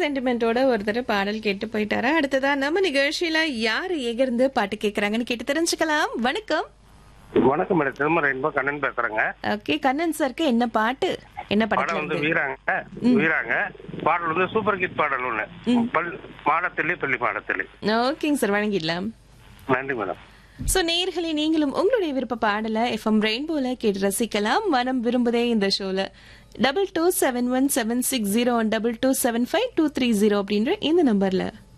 சென்டிமெண்டோட ஒருத்தர் பாடல் கேட்டு போயிட்டாரா அடுத்ததா நம்ம நிகழ்ச்சியில யாரு எகிருந்து பாட்டு கேக்குறாங்கன்னு கேட்டு தெரிஞ்சுக்கலாம் வணக்கம் வணக்கம் மேடம் திரும்ப ரெயின்போ கண்ணன் பேசுறேங்க ஓகே கண்ணன் சாருக்கு என்ன பாட்டு என்ன படம் படத்துல வந்து இருந்து? வீராங்க வீராங்க பாடல் வந்து சூப்பர் கிட் பாடல் ஒண்ணு பல் மாடத்திலே பள்ளி மாடத்திலே ஓகேங்க சார் வழங்கிடலாம் நன்றி மேடம் சோ நேயர்களே நீங்களும் உங்களுடைய விருப்ப பாடல எஃப்எம் ரெயின்போல கேட்டு ரசிக்கலாம் மனம் விரும்புதே இந்த ஷோல double two seven one seven six zero one double two seven five two three zero அப்படின்ற இந்த நம்பர்ல